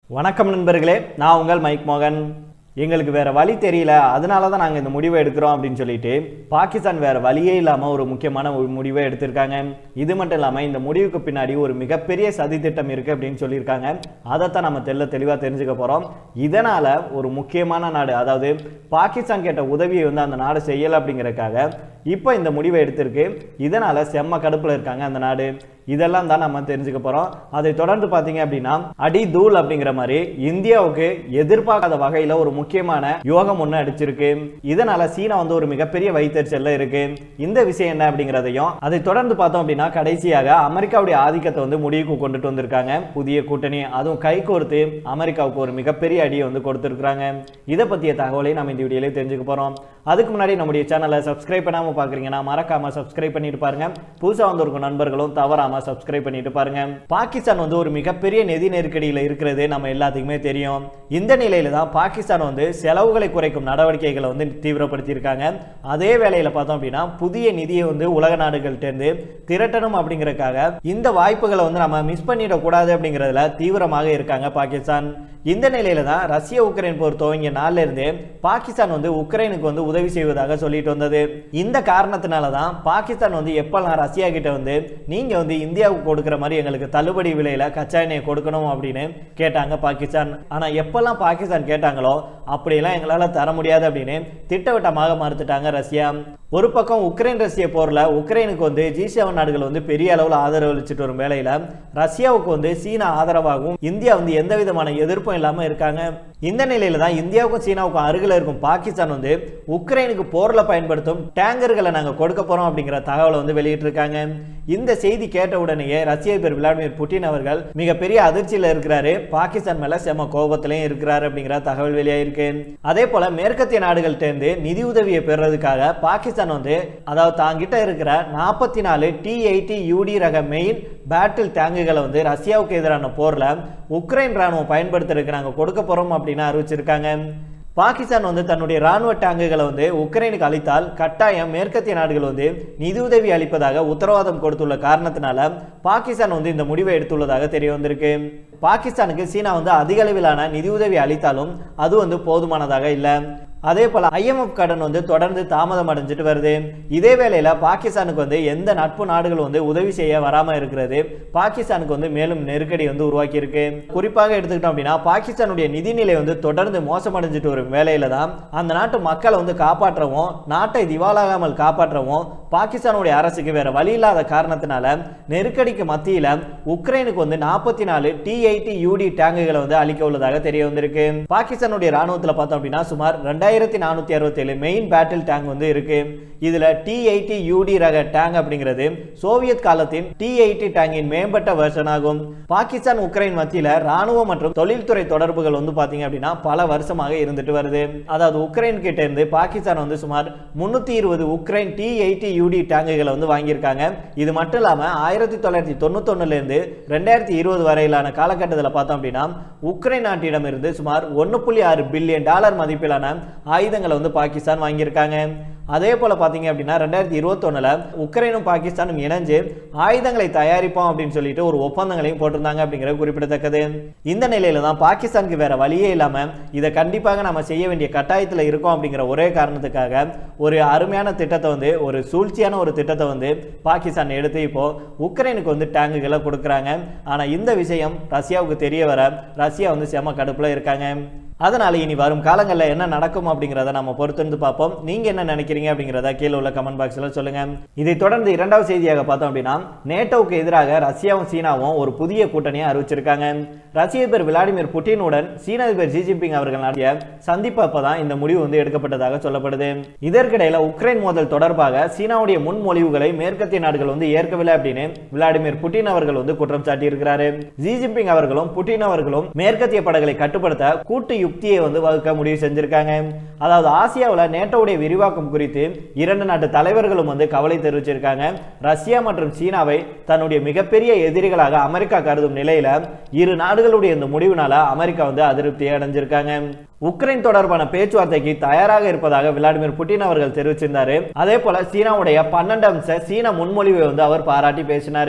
வணக்கம் நண்பர்களே நான் உங்கள் மைக் மோகன் எங்களுக்கு வேற வழி தெரியல அதனால தான் நாங்கள் இந்த முடிவை எடுக்கிறோம் அப்படின்னு சொல்லிட்டு பாகிஸ்தான் வேற வழியே இல்லாமல் ஒரு முக்கியமான ஒரு முடிவை எடுத்திருக்காங்க இது மட்டும் இல்லாமல் இந்த முடிவுக்கு பின்னாடி ஒரு மிகப்பெரிய சதி திட்டம் இருக்கு அப்படின்னு சொல்லியிருக்காங்க அதைத்தான் நம்ம தெல்ல தெளிவாக தெரிஞ்சுக்க போகிறோம் இதனால ஒரு முக்கியமான நாடு அதாவது பாகிஸ்தான் கேட்ட உதவியை வந்து அந்த நாடு செய்யலை அப்படிங்கறதுக்காக இப்போ இந்த முடிவை எடுத்திருக்கு இதனால செம்ம கடுப்புல இருக்காங்க அந்த நாடு இதெல்லாம் தான் நம்ம தெரிஞ்சுக்க போறோம் அதை தொடர்ந்து பார்த்தீங்க அப்படின்னா அடி தூள் அப்படிங்கிற மாதிரி இந்தியாவுக்கு எதிர்பார்க்காத வகையில ஒரு முக்கியமான யோகம் ஒன்று அடிச்சிருக்கு இதனால சீனா வந்து ஒரு மிகப்பெரிய வைத்தறிச்சல்ல இருக்கு இந்த விஷயம் என்ன அப்படிங்கிறதையும் அதை தொடர்ந்து பார்த்தோம் அப்படின்னா கடைசியாக அமெரிக்காவுடைய ஆதிக்கத்தை வந்து முடிவுக்கு கொண்டுட்டு வந்திருக்காங்க புதிய கூட்டணி அதுவும் கை கோர்த்து அமெரிக்காவுக்கு ஒரு மிகப்பெரிய அடியை வந்து கொடுத்துருக்காங்க இதை பற்றிய தகவலை நம்ம இந்த வீடியோல தெரிஞ்சுக்க போறோம் அதுக்கு முன்னாடி நம்முடைய சேனலை சப்ஸ்கிரைப் பண்ணாம பாக்குறீங்கன்னா மறக்காம சப்ஸ்கிரைப் பண்ணிட்டு பாருங்க புதுசா வந்திருக்கும் நண்பர்களும் தவறாம சப்ஸ்கிரைப் பண்ணிட்டு பாருங்க பாகிஸ்தான் வந்து ஒரு மிகப்பெரிய நிதி நெருக்கடியில் இருக்கிறது நம்ம எல்லாத்துக்குமே தெரியும் இந்த நிலையில தான் பாகிஸ்தான் வந்து செலவுகளை குறைக்கும் நடவடிக்கைகளை வந்து தீவிரப்படுத்தி இருக்காங்க அதே வேளையில பார்த்தோம் அப்படின்னா புதிய நிதியை வந்து உலக நாடுகள்கிட்ட திரட்டணும் அப்படிங்கறதுக்காக இந்த வாய்ப்புகளை வந்து நம்ம மிஸ் பண்ணிடக்கூடாது அப்படிங்கிறதுல தீவிரமாக இருக்காங்க பாகிஸ்தான் இந்த நிலையில தான் ரஷ்ய உக்ரைன் போர் துவங்கிய நாள்ல இருந்தே பாகிஸ்தான் வந்து உக்ரைனுக்கு வந்து உதவி செய்வதாக சொல்லிட்டு வந்தது இந்த காரணத்தினால தான் பாகிஸ்தான் வந்து எப்பெல்லாம் ரஷ்யா கிட்ட வந்து நீங்க வந்து இந்தியாவுக்கு கொடுக்குற மாதிரி எங்களுக்கு தள்ளுபடி விலையில கச்சா எண்ணெயை கொடுக்கணும் அப்படின்னு கேட்டாங்க பாகிஸ்தான் ஆனா எப்பெல்லாம் பாகிஸ்தான் கேட்டாங்களோ அப்படியெல்லாம் எங்களால தர முடியாது அப்படின்னு திட்டவட்டமாக மறுத்துட்டாங்க ரஷ்யா ஒரு பக்கம் உக்ரைன் ரஷ்ய போர்ல உக்ரைனுக்கு வந்து ஜி செவன் நாடுகள் வந்து பெரிய அளவில் ஆதரவு அளிச்சுட்டு வரும் வேளையில ரஷ்யாவுக்கு வந்து சீனா ஆதரவாகவும் இந்தியா வந்து எந்த விதமான எதிர்ப்பும் இல்லாம இருக்காங்க இந்த நிலையில தான் இந்தியாவுக்கும் சீனாவுக்கும் அருகில் இருக்கும் பாகிஸ்தான் வந்து உக்ரைனுக்கு போர்ல பயன்படுத்தும் டேங்கர்களை நாங்க கொடுக்க போறோம் அப்படிங்கிற தகவலை வந்து வெளியிட்டிருக்காங்க இந்த செய்தி கேட்ட உடனேயே ரஷ்ய அதிபர் விளாடிமிர் புட்டின் அவர்கள் மிகப்பெரிய அதிர்ச்சியில் இருக்கிறாரு பாகிஸ்தான் மேல செம கோபத்திலையும் இருக்கிறாரு அப்படிங்கிற தகவல் வெளியாயிருக்கு அதே போல மேற்கத்திய நாடுகள்கிட்ட இருந்து நிதி உதவியை பெறுறதுக்காக பாகிஸ்தான் வந்து அதாவது தாங்கிட்ட இருக்கிற நாற்பத்தி நாலு டி எயிட்டி யூடி ரக மெயின் பேட்டில் டேங்குகளை வந்து ரஷ்யாவுக்கு எதிரான போர்ல உக்ரைன் ராணுவம் பயன்படுத்துறதுக்கு நாங்க கொடுக்க போறோம் அப்படின்னு அறிவிச்சிருக்காங்க பாகிஸ்தான் வந்து தன்னுடைய ராணுவ டேங்குகளை வந்து உக்ரைனுக்கு அளித்தால் கட்டாயம் மேற்கத்திய நாடுகள் வந்து நிதியுதவி அளிப்பதாக உத்தரவாதம் கொடுத்துள்ள காரணத்தினால பாகிஸ்தான் வந்து இந்த முடிவை எடுத்துள்ளதாக தெரிய வந்திருக்கு பாகிஸ்தானுக்கு சீனா வந்து அதிக அளவிலான நிதியுதவி அளித்தாலும் அது வந்து போதுமானதாக இல்லை அதே போல ஐஎம்எஃப் கடன் வந்து தொடர்ந்து தாமதம் அடைஞ்சிட்டு வருது இதே வேளையில பாகிஸ்தானுக்கு வந்து எந்த நட்பு நாடுகள் வந்து உதவி செய்ய வராம இருக்கிறது பாகிஸ்தானுக்கு வந்து மேலும் நெருக்கடி வந்து உருவாக்கி இருக்கு குறிப்பாக எடுத்துக்கிட்டோம் அப்படின்னா பாகிஸ்தானுடைய நிதிநிலை வந்து தொடர்ந்து மோசமடைஞ்சிட்டு வரும் வேலையில தான் அந்த நாட்டு மக்களை வந்து காப்பாற்றவும் நாட்டை திவாலாகாமல் காப்பாற்றவும் பாகிஸ்தானுடைய அரசுக்கு வேற வழி இல்லாத காரணத்தினால நெருக்கடிக்கு மத்தியில உக்ரைனுக்கு வந்து நாற்பத்தி நாலு டி எயிட்டி யூடி டேங்குகளை வந்து அளிக்க உள்ளதாக தெரிய வந்திருக்கு பாகிஸ்தானுடைய ராணுவத்தில் பார்த்தோம் அப்படின்னா சுமார் ரெண்டாயிரத்தி நானூத்தி அறுபத்தி ஏழு மெயின் பேட்டில் டேங்க் வந்து இருக்கு இதுல டி எயிட்டி யூடி ரக டேங்க் அப்படிங்கிறது சோவியத் காலத்தின் டி எயிட்டி டேங்கின் மேம்பட்ட வெர்ஷன் ஆகும் பாகிஸ்தான் உக்ரைன் மத்தியில ராணுவம் மற்றும் தொழில்துறை தொடர்புகள் வந்து பாத்தீங்க அப்படின்னா பல வருஷமாக இருந்துட்டு வருது அதாவது உக்ரைன் கிட்ட இருந்து பாகிஸ்தான் வந்து சுமார் முன்னூத்தி இருபது உக்ரைன் டி எயிட்டி யூடி டேங்குகளை வந்து வாங்கியிருக்காங்க இது மட்டும் இல்லாம ஆயிரத்தி தொள்ளாயிரத்தி தொண்ணூத்தொன்னுல இருந்து ரெண்டாயிரத்தி இருபது வரையிலான காலகட்டத்தில் பார்த்தோம் அப்படின்னா உக்ரைன் நாட்டிடம் இருந்து சுமார் ஒன்று புள்ளி ஆறு பில்லியன் டாலர் மதிப்பிலான ஆயுதங்களை வந்து பாகிஸ்தான் வாங்கியிருக்காங்க அதே போல பாத்தீங்க அப்படின்னா ரெண்டாயிரத்தி இருபத்தொன்னுல உக்ரைனும் பாகிஸ்தானும் இணைஞ்சு ஆயுதங்களை தயாரிப்போம் அப்படின்னு சொல்லிட்டு ஒரு ஒப்பந்தங்களையும் போட்டிருந்தாங்க அப்படிங்கிறது குறிப்பிடத்தக்கது இந்த நிலையில தான் பாகிஸ்தானுக்கு வேற வழியே இல்லாம இதை கண்டிப்பாக நம்ம செய்ய வேண்டிய கட்டாயத்தில் இருக்கோம் அப்படிங்கிற ஒரே காரணத்துக்காக ஒரு அருமையான திட்டத்தை வந்து ஒரு சூழ்ச்சியான ஒரு திட்டத்தை வந்து பாகிஸ்தான் எடுத்து இப்போ உக்ரைனுக்கு வந்து டேங்குகளை கொடுக்குறாங்க ஆனா இந்த விஷயம் ரஷ்யாவுக்கு தெரிய வர ரஷ்யா வந்து செம கடுப்புல இருக்காங்க அதனால இனி வரும் காலங்களில் என்ன நடக்கும் அப்படிங்கிறத நம்ம பொறுத்திருந்து பார்ப்போம் நீங்க என்ன நினைக்கிறீங்க அப்படிங்கிறத கீழே உள்ள கமெண்ட் பாக்ஸ்ல சொல்லுங்க இதை தொடர்ந்து இரண்டாவது செய்தியாக பார்த்தோம் அப்படின்னா நேட்டோவுக்கு எதிராக ரஷ்யாவும் சீனாவும் ஒரு புதிய கூட்டணியை அறிவிச்சிருக்காங்க ரஷ்ய அதிபர் விளாடிமிர் புட்டினுடன் சீன அதிபர் ஜி ஜின்பிங் அவர்கள் நடத்திய சந்திப்பு அப்பதான் இந்த முடிவு வந்து எடுக்கப்பட்டதாக சொல்லப்படுது இதற்கிடையில உக்ரைன் மோதல் தொடர்பாக சீனாவுடைய முன்மொழிவுகளை மேற்கத்திய நாடுகள் வந்து ஏற்கவில்லை அப்படின்னு விளாடிமிர் புட்டின் அவர்கள் வந்து குற்றம் சாட்டியிருக்கிறாரு ஜி ஜின்பிங் அவர்களும் புட்டின் அவர்களும் மேற்கத்திய படைகளை கட்டுப்படுத்த கூட்டு யுக்தியை வந்து வகுக்க முடிவு செஞ்சிருக்காங்க அதாவது ஆசியாவில் நேட்டோவுடைய விரிவாக்கம் குறித்து இரண்டு நாட்டு தலைவர்களும் வந்து கவலை தெரிவிச்சிருக்காங்க ரஷ்யா மற்றும் சீனாவை தன்னுடைய மிகப்பெரிய எதிரிகளாக அமெரிக்கா கருதும் நிலையில இரு நாடுகளுடைய இந்த முடிவுனால அமெரிக்கா வந்து அதிருப்தியை அடைஞ்சிருக்காங்க உக்ரைன் தொடர்பான பேச்சுவார்த்தைக்கு தயாராக இருப்பதாக விளாடிமிர் புட்டின் அவர்கள் தெரிவிச்சிருந்தாரு அதே போல சீனாவுடைய பன்னெண்டு அம்ச சீன முன்மொழிவை வந்து அவர் பாராட்டி பேசினாரு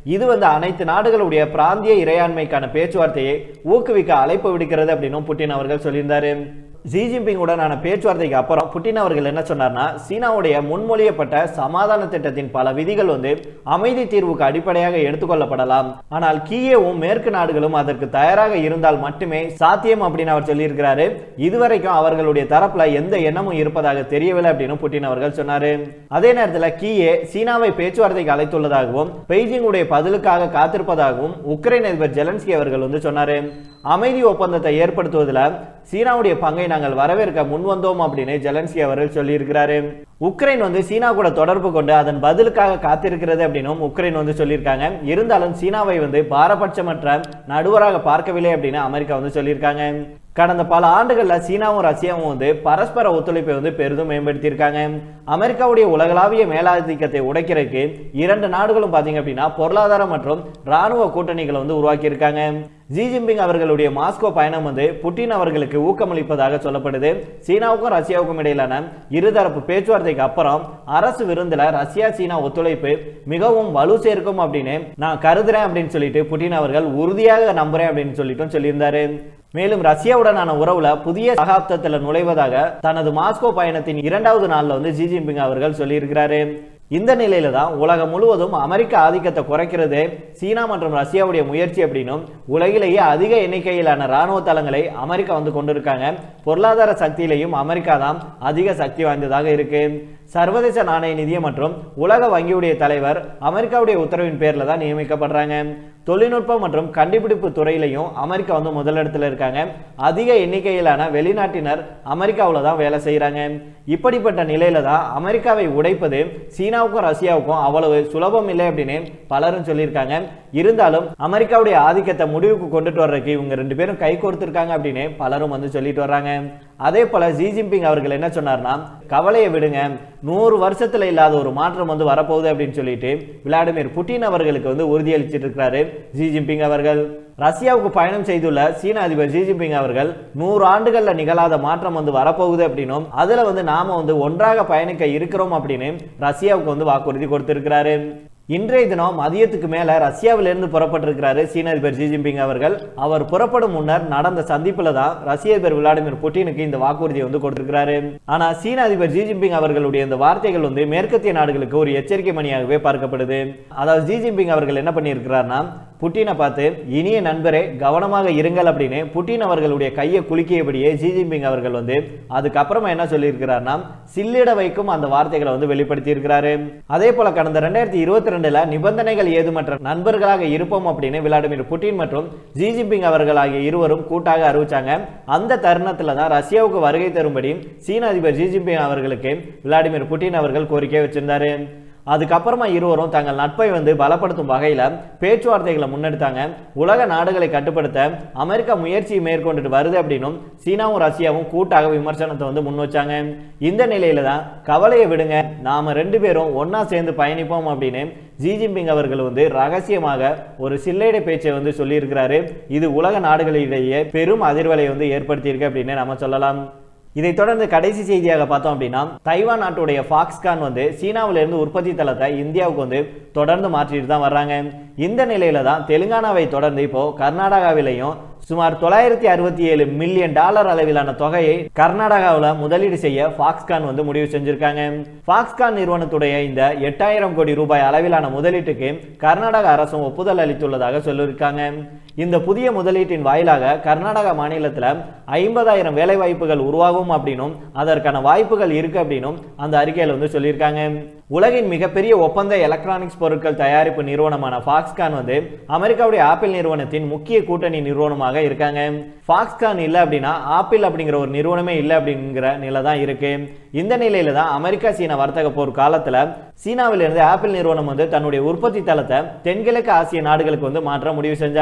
இது வந்து அனைத்து நாடுகளுடைய பிராந்திய இறையாண்மைக்கான பேச்சுவார்த்தையை ஊக்குவிக்க அழைப்பு விடுக்கிறது அப்படின்னு புட்டின் அவர்கள் சொல்லியிருந்தாரு ஜி ஜின்பிங் உடனான பேச்சுவார்த்தைக்கு அப்புறம் புட்டின் அவர்கள் என்ன சொன்னார்னா சீனாவுடைய முன்மொழியப்பட்ட சமாதான திட்டத்தின் பல விதிகள் வந்து அமைதி தீர்வுக்கு அடிப்படையாக எடுத்துக்கொள்ளப்படலாம் ஆனால் கீயேவும் மேற்கு நாடுகளும் அதற்கு தயாராக இருந்தால் மட்டுமே சாத்தியம் அப்படின்னு அவர் சொல்லியிருக்கிறாரு இதுவரைக்கும் அவர்களுடைய தரப்புல எந்த எண்ணமும் இருப்பதாக தெரியவில்லை அப்படின்னு புட்டின் அவர்கள் சொன்னாரு அதே நேரத்தில் கீயே சீனாவை பேச்சுவார்த்தைக்கு அழைத்துள்ளதாகவும் பெய்ஜிங் உடைய பதிலுக்காக காத்திருப்பதாகவும் உக்ரைன் அதிபர் ஜெலன்ஸ்கி அவர்கள் வந்து சொன்னாரு அமைதி ஒப்பந்தத்தை ஏற்படுத்துவதில் சீனாவுடைய பங்கை நாங்கள் வரவேற்க முன்வந்தோம் அப்படின்னு ஜெலன்ஸ்கி அவர்கள் சொல்லியிருக்கிறாரு உக்ரைன் வந்து சீனா கூட தொடர்பு கொண்டு அதன் பதிலுக்காக காத்திருக்கிறது அப்படின்னும் உக்ரைன் வந்து சொல்லியிருக்காங்க இருந்தாலும் சீனாவை வந்து பாரபட்சமற்ற நடுவராக பார்க்கவில்லை அப்படின்னு அமெரிக்கா வந்து சொல்லியிருக்காங்க கடந்த பல ஆண்டுகளில் சீனாவும் ரஷ்யாவும் வந்து பரஸ்பர ஒத்துழைப்பை வந்து பெரிதும் மேம்படுத்தியிருக்காங்க அமெரிக்காவுடைய உலகளாவிய மேலாதிக்கத்தை உடைக்கிறதுக்கு இரண்டு நாடுகளும் பார்த்தீங்க அப்படின்னா பொருளாதார மற்றும் ராணுவ கூட்டணிகளை வந்து உருவாக்கியிருக்காங்க ஜி ஜின்பிங் அவர்களுடைய மாஸ்கோ பயணம் வந்து புட்டின் அவர்களுக்கு ஊக்கமளிப்பதாக சொல்லப்படுது சீனாவுக்கும் ரஷ்யாவுக்கும் இடையிலான இருதரப்பு பேச்சுவார்த்தைக்கு அப்புறம் அரசு விருந்துல ரஷ்யா சீனா ஒத்துழைப்பு மிகவும் வலு சேர்க்கும் அப்படின்னு நான் கருதுறேன் அப்படின்னு சொல்லிட்டு புட்டின் அவர்கள் உறுதியாக நம்புறேன் அப்படின்னு சொல்லிட்டும் சொல்லியிருந்தாரு மேலும் ரஷ்யாவுடனான உறவுல புதிய சகாப்தத்தில் நுழைவதாக தனது மாஸ்கோ பயணத்தின் இரண்டாவது நாள்ல வந்து ஜி ஜின்பிங் அவர்கள் சொல்லியிருக்கிறாரு இந்த நிலையில தான் உலகம் முழுவதும் அமெரிக்க ஆதிக்கத்தை குறைக்கிறது சீனா மற்றும் ரஷ்யாவுடைய முயற்சி அப்படின்னும் உலகிலேயே அதிக எண்ணிக்கையிலான ராணுவ தளங்களை அமெரிக்கா வந்து கொண்டிருக்காங்க பொருளாதார சக்தியிலையும் அமெரிக்கா தான் அதிக சக்தி வாய்ந்ததாக இருக்கு சர்வதேச நாணய நிதியம் மற்றும் உலக வங்கியுடைய தலைவர் அமெரிக்காவுடைய உத்தரவின் பேர்ல தான் நியமிக்கப்படுறாங்க தொழில்நுட்பம் மற்றும் கண்டுபிடிப்பு துறையிலையும் அமெரிக்கா வந்து முதலிடத்துல இருக்காங்க அதிக எண்ணிக்கையிலான வெளிநாட்டினர் அமெரிக்காவில் தான் வேலை செய்கிறாங்க இப்படிப்பட்ட நிலையில தான் அமெரிக்காவை உடைப்பது சீனாவுக்கும் ரஷ்யாவுக்கும் அவ்வளவு சுலபம் இல்லை அப்படின்னு பலரும் சொல்லியிருக்காங்க இருந்தாலும் அமெரிக்காவுடைய ஆதிக்கத்தை முடிவுக்கு கொண்டுட்டு வர்றதுக்கு இவங்க ரெண்டு பேரும் கை கொடுத்துருக்காங்க அப்படின்னு பலரும் வந்து சொல்லிட்டு வர்றாங்க அதே போல ஜி ஜின்பிங் அவர்கள் என்ன சொன்னார்னா கவலையை விடுங்க நூறு வருஷத்துல இல்லாத ஒரு மாற்றம் வந்து வரப்போகுது அப்படின்னு சொல்லிட்டு விளாடிமிர் புட்டின் அவர்களுக்கு வந்து உறுதியளிச்சிட்டு இருக்கிறாரு ஜி ஜின்பிங் அவர்கள் ரஷ்யாவுக்கு பயணம் செய்துள்ள சீன அதிபர் ஜி ஜின்பிங் அவர்கள் நூறு ஆண்டுகள்ல நிகழாத மாற்றம் வந்து வரப்போகுது அப்படின்னும் அதுல வந்து நாம வந்து ஒன்றாக பயணிக்க இருக்கிறோம் அப்படின்னு ரஷ்யாவுக்கு வந்து வாக்குறுதி கொடுத்திருக்கிறாரு இன்றைய தினம் மதியத்துக்கு மேல ரஷ்யாவிலிருந்து புறப்பட்டிருக்கிறாரு சீன அதிபர் ஜி ஜின்பிங் அவர்கள் அவர் புறப்படும் முன்னர் நடந்த சந்திப்புல தான் ரஷ்ய அதிபர் விளாடிமிர் புட்டினுக்கு இந்த வாக்குறுதியை வந்து கொடுத்திருக்கிறாரு ஆனா சீன அதிபர் ஜி ஜின்பிங் அவர்களுடைய இந்த வார்த்தைகள் வந்து மேற்கத்திய நாடுகளுக்கு ஒரு எச்சரிக்கை மணியாகவே பார்க்கப்படுது அதாவது ஜி ஜின்பிங் அவர்கள் என்ன பண்ணியிருக்கிறார்னா புட்டினை பார்த்து இனிய நண்பரே கவனமாக இருங்கள் அப்படின்னு புட்டின் அவர்களுடைய கையை குலுக்கியபடியே ஜி ஜின்பிங் அவர்கள் வந்து அதுக்கப்புறமா என்ன சொல்லியிருக்கிறார்னா சில்லிட வைக்கும் அந்த வார்த்தைகளை வந்து வெளிப்படுத்தி இருக்கிறாரு அதே போல கடந்த ரெண்டாயிரத்தி இருபத்தி ரெண்டுல நிபந்தனைகள் ஏதுமற்ற நண்பர்களாக இருப்போம் அப்படின்னு விளாடிமிர் புட்டின் மற்றும் ஜி ஜின்பிங் அவர்கள் ஆகிய இருவரும் கூட்டாக அறிவிச்சாங்க அந்த தருணத்துல தான் ரஷ்யாவுக்கு வருகை தரும்படி சீன அதிபர் ஜி ஜின்பிங் அவர்களுக்கு விளாடிமிர் புட்டின் அவர்கள் கோரிக்கை வச்சிருந்தாரு அதுக்கப்புறமா இருவரும் தங்கள் நட்பை வந்து பலப்படுத்தும் வகையில பேச்சுவார்த்தைகளை முன்னெடுத்தாங்க உலக நாடுகளை கட்டுப்படுத்த அமெரிக்கா முயற்சி மேற்கொண்டுட்டு வருது அப்படின்னும் சீனாவும் ரஷ்யாவும் கூட்டாக விமர்சனத்தை வந்து முன் வச்சாங்க இந்த நிலையில தான் கவலையை விடுங்க நாம ரெண்டு பேரும் ஒண்ணா சேர்ந்து பயணிப்போம் அப்படின்னு ஜி ஜின்பிங் அவர்கள் வந்து ரகசியமாக ஒரு சில்லேடை பேச்சை வந்து சொல்லியிருக்கிறாரு இது உலக நாடுகளிடையே பெரும் அதிர்வலை வந்து ஏற்படுத்தியிருக்கு அப்படின்னு நம்ம சொல்லலாம் இதைத் தொடர்ந்து கடைசி செய்தியாக பார்த்தோம் அப்படின்னா தைவான் நாட்டுடைய ஃபாக்ஸ்கான் வந்து சீனாவிலிருந்து உற்பத்தி தளத்தை இந்தியாவுக்கு வந்து தொடர்ந்து மாற்றிட்டு தான் வர்றாங்க இந்த நிலையில தான் தெலுங்கானாவை தொடர்ந்து இப்போ கர்நாடகாவிலையும் சுமார் தொள்ளாயிரத்தி அறுபத்தி ஏழு மில்லியன் டாலர் அளவிலான தொகையை கர்நாடகாவில் முதலீடு செய்ய ஃபாக்ஸ்கான் வந்து முடிவு செஞ்சிருக்காங்க ஃபாக்ஸ்கான் நிறுவனத்துடைய இந்த எட்டாயிரம் கோடி ரூபாய் அளவிலான முதலீட்டுக்கு கர்நாடக அரசும் ஒப்புதல் அளித்துள்ளதாக சொல்லியிருக்காங்க இந்த புதிய முதலீட்டின் வாயிலாக கர்நாடகா மாநிலத்தில் ஐம்பதாயிரம் வேலை வாய்ப்புகள் உருவாகும் அப்படின்னும் அதற்கான வாய்ப்புகள் இருக்கு அப்படின்னும் அந்த அறிக்கையில் வந்து சொல்லியிருக்காங்க உலகின் மிகப்பெரிய ஒப்பந்த எலக்ட்ரானிக்ஸ் பொருட்கள் தயாரிப்பு நிறுவனமான ஃபாக்ஸ்கான் வந்து அமெரிக்காவுடைய ஆப்பிள் நிறுவனத்தின் முக்கிய கூட்டணி நிறுவனமாக இருக்காங்க ஃபாக்ஸ்கான் இல்லை அப்படின்னா ஆப்பிள் அப்படிங்கிற ஒரு நிறுவனமே இல்லை அப்படிங்கிற நிலை தான் இருக்கு இந்த நிலையில தான் அமெரிக்கா சீனா வர்த்தக போர் காலத்துல சீனாவிலிருந்து ஆப்பிள் நிறுவனம் வந்து தன்னுடைய உற்பத்தி தளத்தை தென்கிழக்கு ஆசிய நாடுகளுக்கு வந்து மாற்ற முடிவு செஞ்சாங்க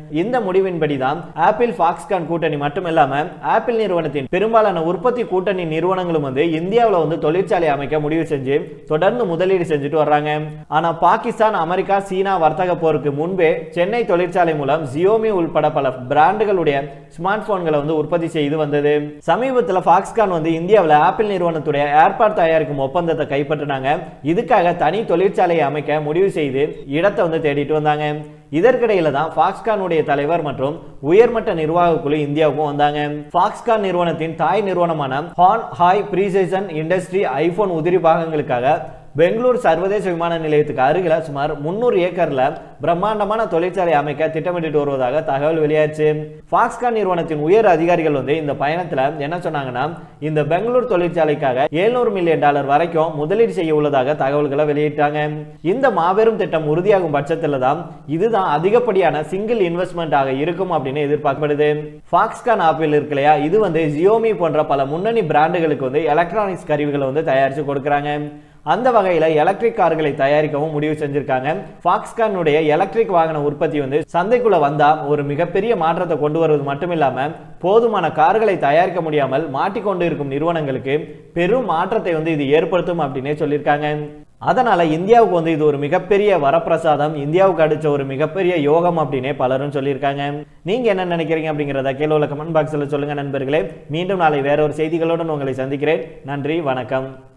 இந்த முடிவின்படி தான் ஆப்பிள் ஃபாக்ஸ்கான் கூட்டணி மட்டுமில்லாம ஆப்பிள் நிறுவனத்தின் பெரும்பாலான உற்பத்தி கூட்டணி நிறுவனங்களும் வந்து இந்தியாவில் வந்து தொழிற்சாலை அமைக்க முடிவு செஞ்சு தொடர்ந்து முதலீடு செஞ்சுட்டு வர்றாங்க ஆனா பாகிஸ்தான் அமெரிக்கா சீனா வர்த்தக போருக்கு முன்பே சென்னை தொழிற்சாலை மூலம் ஜியோமி உள்பட பல பிராண்டுகளுடைய ஸ்மார்ட் போன்களை வந்து உற்பத்தி செய்து வந்தது சமீபத்தில் ஃபாக்ஸ்கான் வந்து இந்தியாவில் ஆப்பிள் நிறுவனத்துடைய ஏர்பாட் தயாரிக்கும் ஒப்பந்தத்தை கைப்பற்றினாங்க இதுக்காக தனி தொழிற்சாலையை அமைக்க முடிவு செய்து இடத்தை வந்து தேடிட்டு வந்தாங்க இதற்கிடையில தான் ஃபாக்ஸ்கானுடைய தலைவர் மற்றும் உயர்மட்ட நிர்வாக குழு இந்தியாவுக்கும் வந்தாங்க ஃபாக்ஸ்கான் நிறுவனத்தின் தாய் நிறுவனமான Hon Hai precision industry iPhone உதிரி பாகங்களுக்காக பெங்களூர் சர்வதேச விமான நிலையத்துக்கு அருகில சுமார் முன்னூறு ஏக்கர்ல பிரம்மாண்டமான தொழிற்சாலை அமைக்க திட்டமிட்டு வருவதாக தகவல் வெளியாச்சு ஃபாக்ஸ்கான் நிறுவனத்தின் உயர் அதிகாரிகள் வந்து இந்த பயணத்துல என்ன சொன்னாங்கன்னா இந்த பெங்களூர் தொழிற்சாலைக்காக 700 மில்லியன் டாலர் வரைக்கும் முதலீடு செய்ய உள்ளதாக தகவல்களை வெளியிட்டாங்க இந்த மாபெரும் திட்டம் உறுதியாகும் பட்சத்தில் தான் இதுதான் அதிகப்படியான சிங்கிள் இன்வெஸ்ட்மெண்ட் ஆக இருக்கும் அப்படின்னு எதிர்பார்க்கப்படுது ஃபாக்ஸ்கான் ஆப்பிள் இருக்கு இல்லையா இது வந்து ஜியோமி போன்ற பல முன்னணி பிராண்டுகளுக்கு வந்து எலக்ட்ரானிக்ஸ் கருவிகளை வந்து தயாரித்து கொடுக்குறாங்க அந்த வகையில எலக்ட்ரிக் கார்களை தயாரிக்கவும் முடிவு செஞ்சிருக்காங்க ஃபாக்ஸ்கானுடைய எலக்ட்ரிக் வாகன உற்பத்தி வந்து சந்தைக்குள்ள வந்தா ஒரு மிகப்பெரிய மாற்றத்தை கொண்டு வருவது மட்டுமில்லாம போதுமான கார்களை தயாரிக்க முடியாமல் மாட்டிக்கொண்டு இருக்கும் நிறுவனங்களுக்கு பெரும் மாற்றத்தை வந்து இது ஏற்படுத்தும் அப்படின்னே சொல்லியிருக்காங்க அதனால இந்தியாவுக்கு வந்து இது ஒரு மிகப்பெரிய வரப்பிரசாதம் இந்தியாவுக்கு அடிச்ச ஒரு மிகப்பெரிய யோகம் அப்படின்னே பலரும் சொல்லியிருக்காங்க நீங்க என்ன நினைக்கிறீங்க அப்படிங்கிறத கீழே உள்ள கமெண்ட் பாக்ஸ்ல சொல்லுங்க நண்பர்களே மீண்டும் நாளை வேற ஒரு செய்திகளுடன் உங்களை சந்திக்கிறேன் நன்றி வணக்கம்